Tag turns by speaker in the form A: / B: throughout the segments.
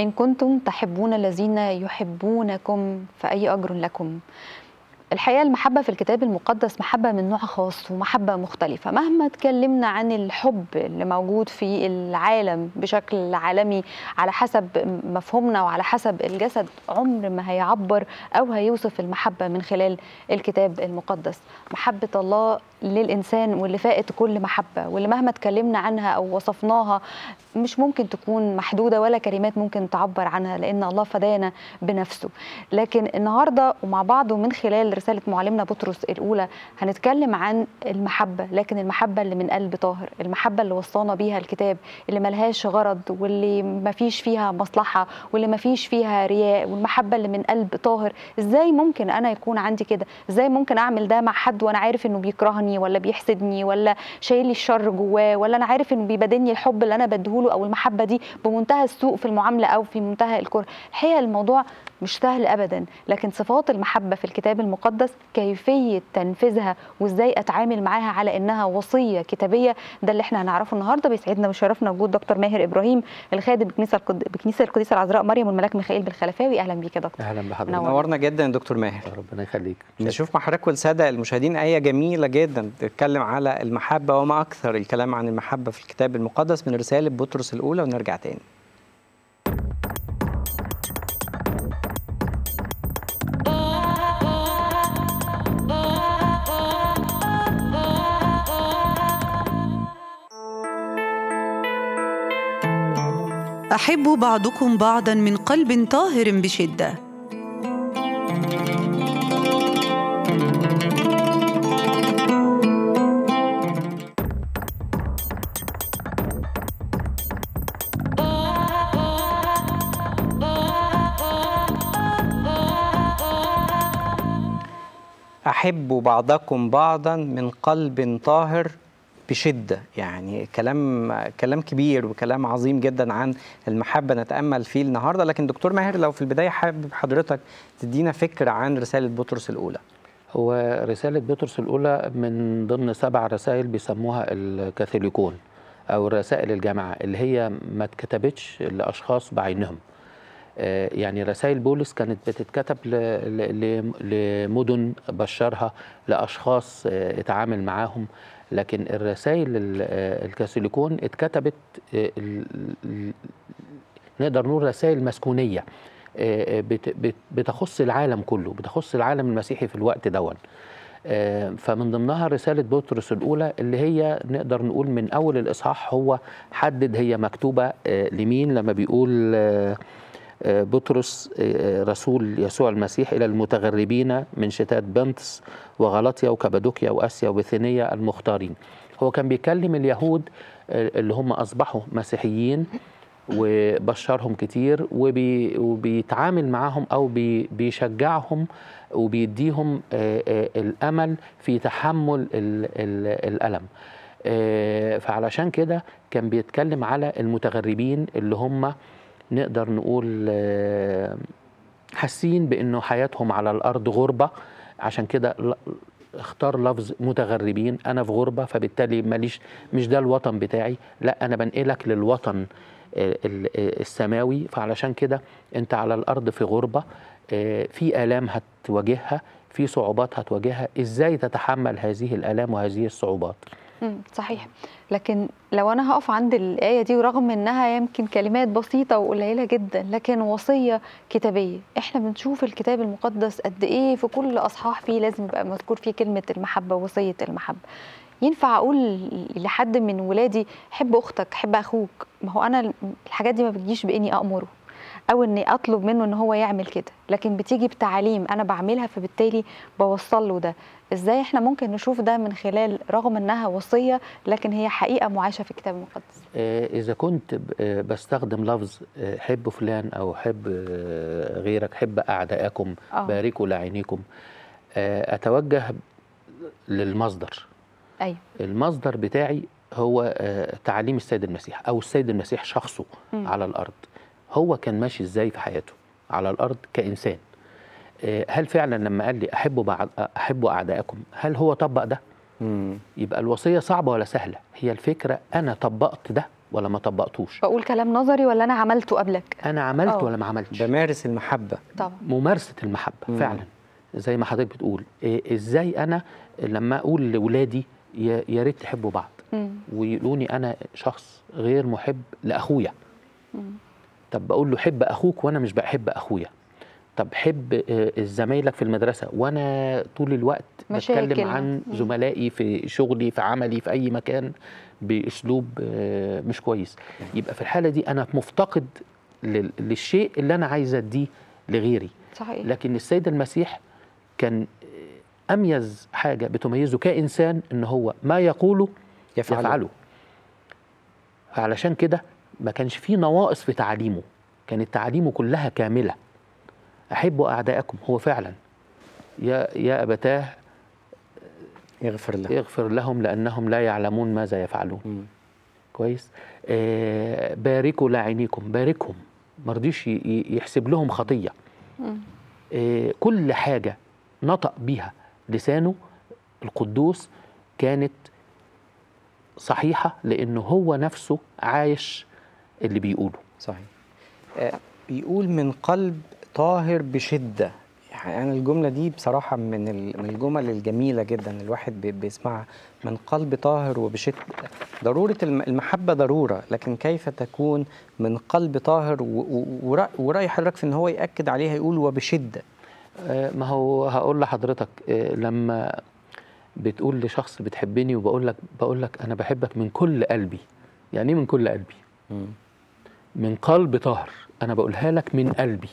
A: إن كنتم تحبون الذين يحبونكم فأي أجر لكم الحقيقة المحبة في الكتاب المقدس محبة من نوع خاص ومحبة مختلفة مهما اتكلمنا عن الحب اللي موجود في العالم بشكل عالمي على حسب مفهومنا وعلى حسب الجسد عمر ما هيعبر أو هيوصف المحبة من خلال الكتاب المقدس محبة الله للإنسان واللي فائت كل محبة واللي مهما اتكلمنا عنها أو وصفناها مش ممكن تكون محدودة ولا كلمات ممكن تعبر عنها لأن الله فدانا بنفسه لكن النهاردة ومع بعض ومن خلال رسالة معلمنا بطرس الأولى هنتكلم عن المحبة لكن المحبة اللي من قلب طاهر المحبة اللي وصانا بيها الكتاب اللي ملهاش غرض واللي مفيش فيها مصلحة واللي مفيش فيها رياء والمحبة اللي من قلب طاهر ازاي ممكن أنا يكون عندي كده ازاي ممكن أعمل ده مع حد وأنا عارف إنه بيكرهني ولا بيحسدني ولا شايل لي الشر جواه ولا أنا عارف إنه بيبادلني الحب اللي أنا بديهوله أو المحبة دي بمنتهى السوء في المعاملة أو في منتهى الكره الحقيقة الموضوع مش سهل ابدا لكن صفات المحبه في الكتاب المقدس كيفيه تنفيذها وازاي اتعامل معاها على انها وصيه كتابيه ده اللي احنا هنعرفه النهارده بيسعدنا وشرفنا وجود دكتور ماهر ابراهيم الخادم بكنيسه القد... بكنيسه القديسه العذراء مريم والملاك ميخائيل بالخلفاوي اهلا بيك يا دكتور
B: اهلا بحضرتك
A: نورنا.
C: نورنا جدا يا دكتور ماهر
B: ربنا يخليك
C: نشوف مع حضرتك والساده المشاهدين ايه جميله جدا بتتكلم على المحبه وما اكثر الكلام عن المحبه في الكتاب المقدس من رساله بطرس الاولى ونرجع تاني
D: احبوا بعضكم بعضا من قلب طاهر بشده
C: احبوا بعضكم بعضا من قلب طاهر بشده يعني كلام كلام كبير وكلام عظيم جدا عن المحبه نتامل فيه النهارده لكن دكتور ماهر لو في البدايه حابب حضرتك تدينا فكره عن رساله بطرس الاولى
B: هو رسالة بطرس الأولى من ضمن سبع رسائل بيسموها الكاثوليكون أو رسائل الجامعة اللي هي ما اتكتبتش لأشخاص بعينهم آه، يعني رسائل بولس كانت بتتكتب ل- ل- ل- لمدن بشرها لأشخاص آه، اتعامل معاهم لكن الرسائل ال- آه، الكاثوليكون اتكتبت آه، ال- ال- نقدر نقول رسائل مسكونية آه، بت- بت- بتخص العالم كله بتخص العالم المسيحي في الوقت دون آه، فمن ضمنها رسالة بطرس الأولى اللي هي نقدر نقول من أول الإصحاح هو حدد هي مكتوبة آه، لمين لما بيقول آه، آه، بطرس آه، رسول يسوع المسيح إلى المتغربين من شتات بنطس وغلطيا وكبادوكيا وآسيا وبثينيا المختارين هو كان بيكلم اليهود آه، اللي هم أصبحوا مسيحيين وبشرهم كتير وبي وبيتعامل معاهم او بي بيشجعهم وبيديهم آه، آه، الامل في تحمل ال ال الالم آه، فعلشان كده كان بيتكلم على المتغربين اللي هم نقدر نقول آه، حاسين بانه حياتهم على الارض غربه عشان كده ل- اختار لفظ متغربين انا في غربه فبالتالي ماليش مش ده الوطن بتاعي لا انا بنقلك للوطن آه، ال- آه، السماوي فعلشان كده انت على الارض في غربه آه، في الام هتواجهها في صعوبات هتواجهها ازاي تتحمل هذه الالام وهذه الصعوبات
A: مم، صحيح لكن لو انا هقف عند الايه دي ورغم انها يمكن كلمات بسيطه وقليله جدا لكن وصيه كتابيه احنا بنشوف الكتاب المقدس قد ايه في كل اصحاح فيه لازم يبقى مذكور فيه كلمه المحبه وصيه المحبه ينفع اقول لحد من ولادي حب اختك حب اخوك ما هو انا الحاجات دي ما بتجيش باني امره او اني اطلب منه ان هو يعمل كده لكن بتيجي بتعاليم انا بعملها فبالتالي بوصل له ده ازاي احنا ممكن نشوف ده من خلال رغم انها وصيه لكن هي حقيقه معاشه في الكتاب المقدس
B: آه، إذا كنت ب- آه، بستخدم لفظ آه، حب فلان أو حب آه، غيرك حب أعدائكم
A: آه.
B: باركوا لعينيكم آه، أتوجه للمصدر
A: ايوه
B: المصدر بتاعي هو آه، تعاليم السيد المسيح أو السيد المسيح شخصه
A: مم.
B: على الأرض هو كان ماشي إزاي في حياته على الأرض كإنسان آه، هل فعلا لما قال لي أحبوا بعض أحبوا أعدائكم هل هو طبق ده؟
C: مم.
B: يبقى الوصية صعبة ولا سهلة هي الفكرة أنا طبقت ده ولا ما طبقتوش
A: بقول كلام نظري ولا انا عملته قبلك
B: انا عملت
A: أه.
B: ولا ما عملتش
C: بمارس المحبه
A: طبعا
B: ممارسه المحبه
C: مم.
B: فعلا زي ما حضرتك بتقول إيه ازاي انا لما اقول لاولادي يا يا ريت تحبوا بعض
A: مم.
B: ويقولوني انا شخص غير محب لاخويا
A: مم.
B: طب بقول له حب اخوك وانا مش بحب اخويا طب حب آه، زمايلك في المدرسه وانا طول الوقت
A: مشاكل.
B: بتكلم عن
A: مم.
B: زملائي في شغلي في عملي في اي مكان باسلوب آه، مش كويس يبقى في الحاله دي انا مفتقد لل- للشيء اللي انا عايز اديه لغيري
A: صحيح
B: لكن السيد المسيح كان آه، اميز حاجه بتميزه كانسان ان هو ما يقوله
C: يفعله,
B: يفعله علشان كده ما كانش فيه نواقص في تعاليمه كانت تعاليمه كلها كاملة أحبوا أعداءكم هو فعلا يا يا أبتاه
C: يغفر له
B: اغفر لهم لأنهم لا يعلمون ماذا يفعلون
C: مم.
B: كويس آه باركوا لاعينيكم باركهم ما رضيش ي- ي- يحسب لهم خطية
A: مم.
B: آه كل حاجة نطق بيها لسانه القدوس كانت صحيحة لأنه هو نفسه عايش اللي بيقوله
C: صحيح آه، بيقول من قلب طاهر بشدة يعني أنا الجملة دي بصراحة من ال- من الجمل الجميلة جدا الواحد بي- بيسمعها من قلب طاهر وبشدة ضرورة الم- المحبة ضرورة لكن كيف تكون من قلب طاهر و- و- ورأ- ورأي حضرتك في إن هو يأكد عليها يقول وبشدة
B: آه، ما هو هقول لحضرتك آه، لما بتقول لشخص بتحبني وبقول لك بقول لك انا بحبك من كل قلبي يعني ايه من كل قلبي من قلب طاهر انا بقولها لك من قلبي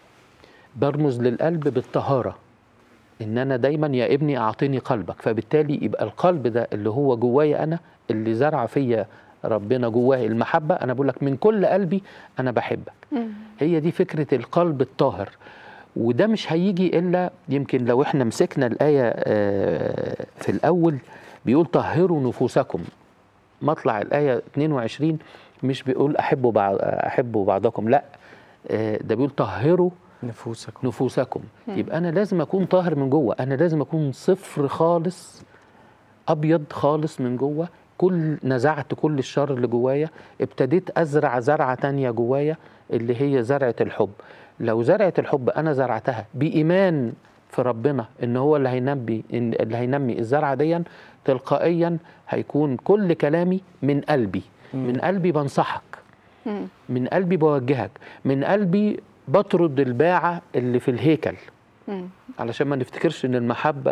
B: برمز للقلب بالطهاره ان انا دايما يا ابني اعطيني قلبك فبالتالي يبقى القلب ده اللي هو جوايا انا اللي زرع فيا ربنا جواه المحبه انا بقول لك من كل قلبي انا بحبك
A: مم.
B: هي دي فكرة القلب الطاهر وده مش هيجي إلا يمكن لو احنا مسكنا الآية آه، في الأول بيقول طهروا نفوسكم مطلع الآية 22 مش بيقول أحبوا بعض أحبوا بعضكم لا آه، ده بيقول طهروا
C: نفوسكم
B: نفوسكم يبقى أنا لازم أكون طاهر من جوه أنا لازم أكون صفر خالص أبيض خالص من جوه كل نزعت كل الشر اللي جوايا ابتديت أزرع زرعة تانية جوايا اللي هي زرعة الحب لو زرعة الحب أنا زرعتها بإيمان في ربنا إن هو اللي هينمي إن اللي هينمي الزرعة دي تلقائيا هيكون كل كلامي من قلبي من قلبي بنصحك
A: مم.
B: من قلبي بوجهك من قلبي بطرد الباعة اللي في الهيكل
A: مم.
B: علشان ما نفتكرش ان المحبة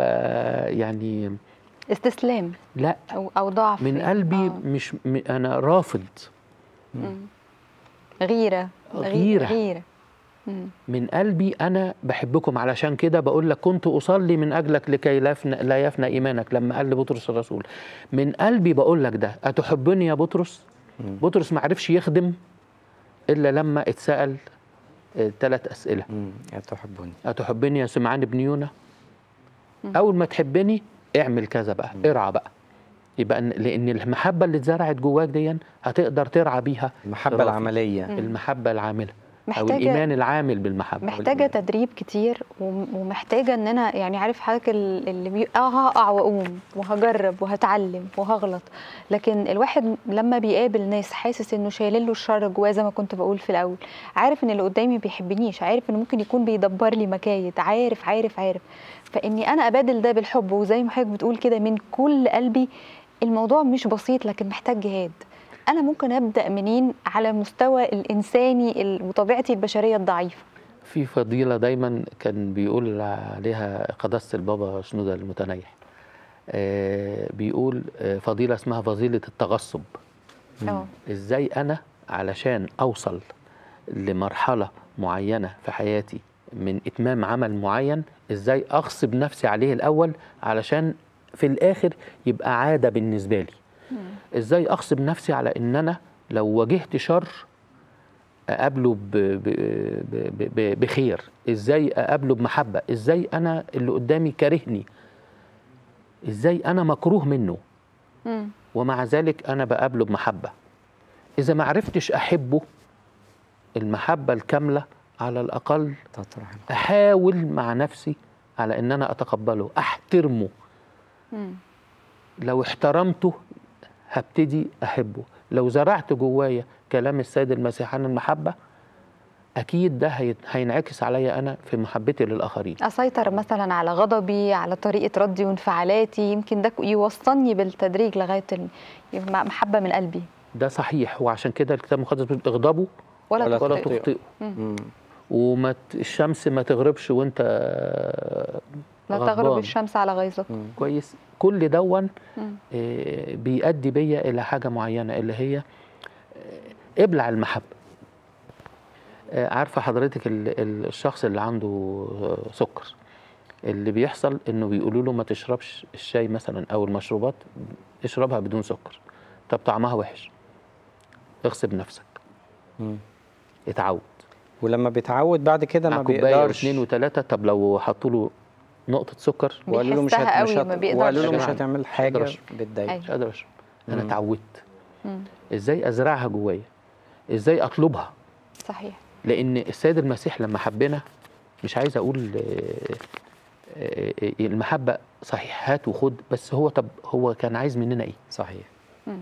B: يعني
A: استسلام
B: لا
A: او او ضعف
B: من
A: يعني.
B: قلبي
A: آه.
B: مش م- انا رافض
A: مم. غيره
B: غيرة.
A: غيره مم.
B: من قلبي انا بحبكم علشان كده بقول لك كنت اصلي من اجلك لكي لا يفنى, لا يفنى ايمانك لما قال لبطرس الرسول من قلبي بقول لك ده اتحبني يا بطرس بطرس ما عرفش يخدم الا لما اتسال ثلاث اسئله
C: مم. يا تحبوني
B: أتحبني يا سمعان بن يونا أول ما تحبني اعمل كذا بقى ارعى بقى يبقى إن- لأن المحبة اللي اتزرعت جواك دي هتقدر ترعى بيها
C: المحبة
B: صرافي.
C: العملية
B: المحبة العاملة أو
A: محتاجة-
B: الإيمان العامل بالمحبة
A: محتاجه تدريب كتير وم- ومحتاجه ان انا يعني عارف حضرتك ال- اللي بي... اه هقع واقوم وهجرب وهتعلم وهغلط لكن الواحد لما بيقابل ناس حاسس انه شايل له الشر جواه زي ما كنت بقول في الاول عارف ان اللي قدامي بيحبنيش عارف انه ممكن يكون بيدبر لي مكايد عارف عارف عارف فاني انا ابادل ده بالحب وزي ما حضرتك بتقول كده من كل قلبي الموضوع مش بسيط لكن محتاج جهاد انا ممكن ابدا منين على مستوى الانساني ال- وطبيعتي البشريه الضعيفه
B: في فضيلة دايما كان بيقول عليها قداسة البابا شنودة المتنيح آه بيقول آه فضيلة اسمها فضيلة التغصب
A: اه
B: ازاي انا علشان اوصل لمرحله معينه في حياتي من اتمام عمل معين ازاي اغصب نفسي عليه الاول علشان في الاخر يبقى عاده بالنسبه لي ازاي اغصب نفسي على ان انا لو واجهت شر اقابله ب ب ب ب بخير ازاي اقابله بمحبه ازاي انا اللي قدامي كارهني ازاي انا مكروه منه
A: مم.
B: ومع ذلك انا بقابله بمحبه اذا ما عرفتش احبه المحبه الكامله على الاقل
C: تطرح
B: احاول مع نفسي على ان انا اتقبله احترمه
A: مم.
B: لو احترمته هبتدي احبه لو زرعت جوايا كلام السيد المسيح عن المحبه اكيد ده هي- هينعكس عليا انا في محبتي للاخرين
A: اسيطر مثلا على غضبي على طريقه ردي وانفعالاتي يمكن ده يوصلني بالتدريج لغايه ال- محبه من قلبي
B: ده صحيح وعشان كده الكتاب المقدس بيقول اغضبوا
A: ولا,
C: ولا
A: تخطئ.
B: ولا
C: تخطئوا.
B: تخطئوا
C: مم.
B: وما ت- الشمس ما تغربش وانت
A: لا
B: غضبان.
A: تغرب الشمس على غيظك
C: مم.
B: كويس كل دون
A: مم.
B: آه، بيؤدي بيا الى حاجه معينه اللي هي آه، ابلع المحبه آه، عارفه حضرتك ال- ال- الشخص اللي عنده آه، سكر اللي بيحصل انه بيقولوا له ما تشربش الشاي مثلا او المشروبات اشربها بدون سكر طب طعمها وحش اغصب نفسك
C: مم.
B: اتعود
C: ولما بيتعود بعد كده
B: مع
C: ما
B: كوبايه
C: بيقدرش
B: واثنين وثلاثه طب لو حطوا له نقطه سكر
C: وقالوا له مش
A: بيحسها
C: هت... مش
A: قوي،
C: هت...
A: ما بيقدرش.
C: وقالوا له مش
B: يعني.
C: هتعمل
B: قادر
C: حاجه
B: أشرب.
C: بتضايق
A: أيوة.
B: مش قادر اشرب انا
C: مم.
B: اتعودت
A: مم.
B: ازاي ازرعها جوايا ازاي اطلبها
A: صحيح
B: لان السيد المسيح لما حبنا مش عايز اقول آه، آه، آه، المحبه صحيح هات وخد بس هو طب هو كان عايز مننا ايه
C: صحيح
A: مم.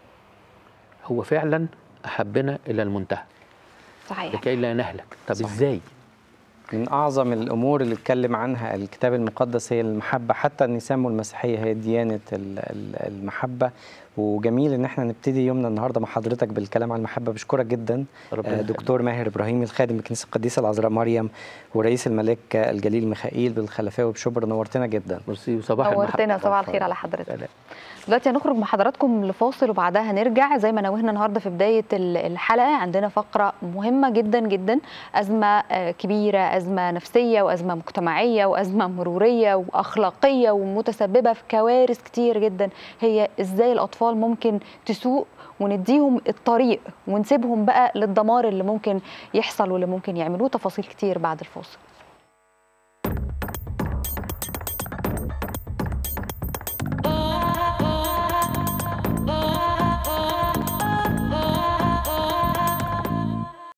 B: هو فعلا احبنا الى المنتهى
A: صحيح
B: لكي لا نهلك طب
C: صحيح.
B: ازاي
C: من اعظم الامور اللي اتكلم عنها الكتاب المقدس هي المحبه حتى ان يسموا المسيحيه هي ديانه ال- ال- المحبه وجميل ان احنا نبتدي يومنا النهارده مع حضرتك بالكلام عن المحبه بشكرك جدا
B: ربنا
C: آه،
B: يخليك.
C: دكتور ماهر ابراهيم الخادم بكنيسه القديسه العذراء مريم ورئيس الملاك الجليل ميخائيل بالخلفاوي بشبر نورتنا جدا
B: ميرسي وصباح
A: نورتنا
B: المحبة.
A: صباح الخير على حضرتك
B: سلام.
A: دلوقتي هنخرج مع حضراتكم لفاصل وبعدها هنرجع زي ما نوهنا النهارده في بدايه ال- الحلقه عندنا فقره مهمه جدا جدا ازمه آه، كبيره ازمه نفسيه وازمه مجتمعيه وازمه مروريه واخلاقيه ومتسببه في كوارث كتير جدا هي ازاي الاطفال ممكن تسوق ونديهم الطريق ونسيبهم بقى للدمار اللي ممكن يحصل واللي ممكن يعملوه تفاصيل كتير بعد الفاصل